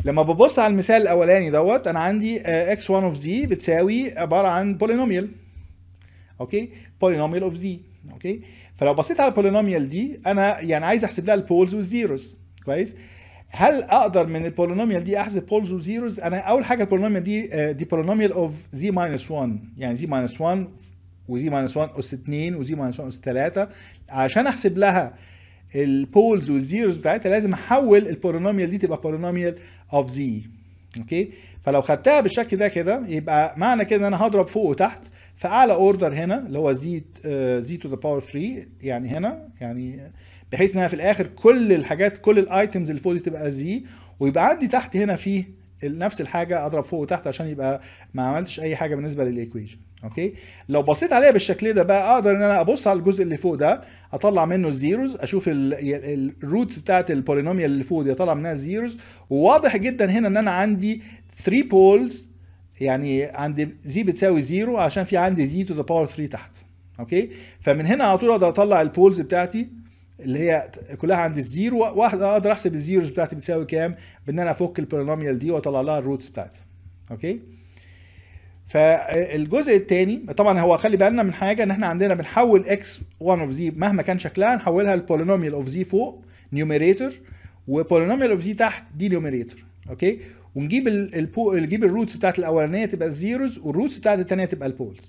لما ببص على المثال الاولاني دوت انا عندي x1 of z بتساوي عباره عن بولينوميال اوكي بولينوميال اوف z اوكي فلو بصيت على البولينوميال دي انا يعني عايز احسب لها البولز والزيروز كويس هل اقدر من البولينوميال دي احسب بولز وزيروز انا اول حاجه البولينوميال دي آه، دي بولينوميال اوف z ماينس 1 يعني z ماينس 1 وزي ماينس 1 اس 2 وزي ماينس 1 اس 3 عشان احسب لها البولز والزيروز بتاعتها لازم احول البولينوميال دي تبقى بولينوميال اوف زي اوكي فلو خدتها بالشكل ده كده يبقى معنى كده ان انا هضرب فوق وتحت في اعلى اوردر هنا اللي هو زي زي تو ذا باور 3 يعني هنا يعني بحيث ان انا في الاخر كل الحاجات كل الايتمز اللي فوق دي تبقى زي ويبقى عندي تحت هنا فيه نفس الحاجه اضرب فوق وتحت عشان يبقى ما عملتش اي حاجه بالنسبه للايكويشن اوكي لو بصيت عليها بالشكل ده بقى اقدر ان انا ابص على الجزء اللي فوق ده اطلع منه الزيروز اشوف الروتس بتاعت البولينوميال اللي فوق دي اطلع منها الزيروز وواضح جدا هنا ان انا عندي 3 بولز يعني عندي زي بتساوي زيرو عشان في عندي زي تو ذا باور 3 تحت اوكي فمن هنا على طول اقدر اطلع البولز بتاعتي اللي هي كلها عند الزيرو واحده اقدر احسب الزيروز بتاعتي بتساوي كام بان انا افك البولينوميال دي واطلع لها الروتس بتاعتي اوكي فالجزء الثاني طبعا هو خلي بالنا من حاجه ان احنا عندنا بنحول x 1 اوف z مهما كان شكلها نحولها لبولينوميال اوف z فوق نيوميريتور وبولينوميال اوف z تحت دي نيوميريتور اوكي ونجيب ال البو... نجيب الروتس بتاعت الاولانيه تبقى الزيروز والروتس بتاعت الثانيه تبقى البولز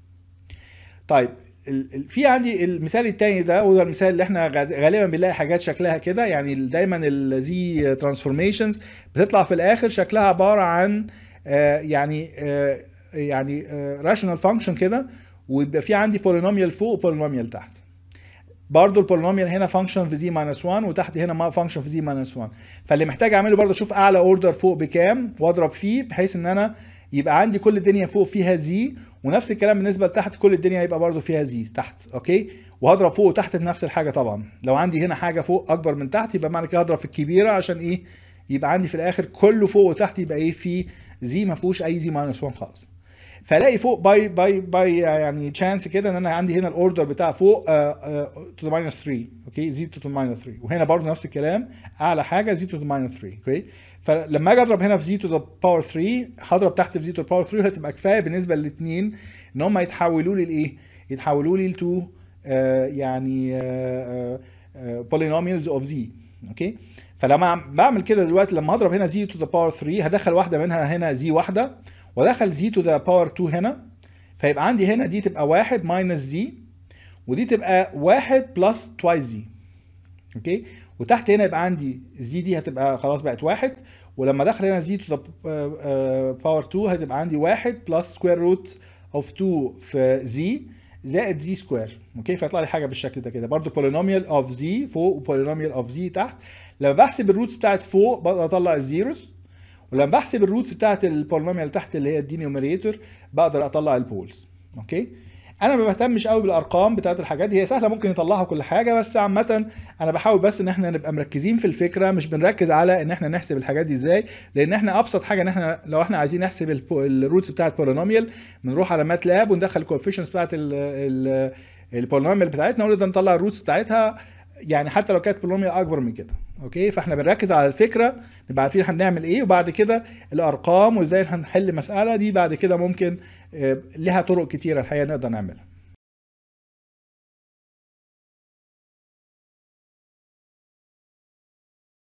طيب ال- ال- في عندي المثال الثاني ده وده المثال اللي احنا غاد- غالبا بنلاقي حاجات شكلها كده يعني ال- دايما الزي ترانسفورميشنز بتطلع في الاخر شكلها عباره عن آه، يعني آه، يعني راشونال فانكشن كده ويبقى في عندي بولينوميال فوق وبولينوميال تحت برضو البولينوميال هنا فانكشن في زي ماينس 1 وتحت هنا ما فانكشن في زي ماينس 1 فاللي محتاج اعمله برضو اشوف اعلى اوردر فوق بكام واضرب فيه بحيث ان انا يبقى عندي كل الدنيا فوق فيها زي ونفس الكلام بالنسبه لتحت كل الدنيا يبقى برضو فيها زي تحت اوكي وهضرب فوق وتحت بنفس الحاجه طبعا لو عندي هنا حاجه فوق اكبر من تحت يبقى معنى كده هضرب في الكبيره عشان ايه يبقى عندي في الاخر كله فوق وتحت يبقى ايه في زي ما فيهوش اي زي ماينس 1 خالص فالاقي فوق باي باي باي يعني تشانس كده ان انا عندي هنا الاوردر بتاع فوق تو ذا ماينس 3 اوكي زي تو ذا ماينس 3 وهنا برضو نفس الكلام اعلى حاجه زي تو ذا ماينس 3 اوكي فلما اجي اضرب هنا في زي تو ذا باور 3 هضرب تحت في زي تو ذا باور 3 هتبقى كفايه بالنسبه للاثنين ان هم يتحولوا لي لايه؟ يتحولوا لي لتو يعني بولينوميالز اوف زي اوكي فلما بعمل كده دلوقتي لما اضرب هنا زي تو ذا باور 3 هدخل واحده منها هنا زي واحده وادخل زي تو ذا باور 2 هنا فيبقى عندي هنا دي تبقى 1 ماينس زي ودي تبقى 1 بلس توايس زي اوكي وتحت هنا يبقى عندي زي دي هتبقى خلاص بقت واحد ولما ادخل هنا زي تو ذا باور 2 هتبقى عندي 1 بلس سكوير روت اوف 2 في زي زائد زي سكوير اوكي فيطلع لي حاجه بالشكل ده كده برضو بولينوميال اوف زي فوق وبولينوميال اوف زي تحت لما بحسب الروتس بتاعت فوق بقدر اطلع الزيروز ولما بحسب الروتس بتاعت البولينوميال تحت اللي هي الدينيوميريتور بقدر اطلع البولز اوكي انا ما بهتمش قوي بالارقام بتاعت الحاجات دي هي سهله ممكن يطلعها كل حاجه بس عامه انا بحاول بس ان احنا نبقى مركزين في الفكره مش بنركز على ان احنا نحسب الحاجات دي ازاي لان احنا ابسط حاجه ان احنا لو احنا عايزين نحسب الروتس بتاعت بولينوميال بنروح على مات لاب وندخل الكوفيشنز بتاعت البولينوميال بتاعتنا ونقدر نطلع الروتس بتاعتها يعني حتى لو كانت بولينوميال اكبر من كده اوكي فاحنا بنركز على الفكره نبقى عارفين احنا بنعمل ايه وبعد كده الارقام وازاي هنحل مساله دي بعد كده ممكن آه، لها طرق كتيره الحقيقه نقدر نعملها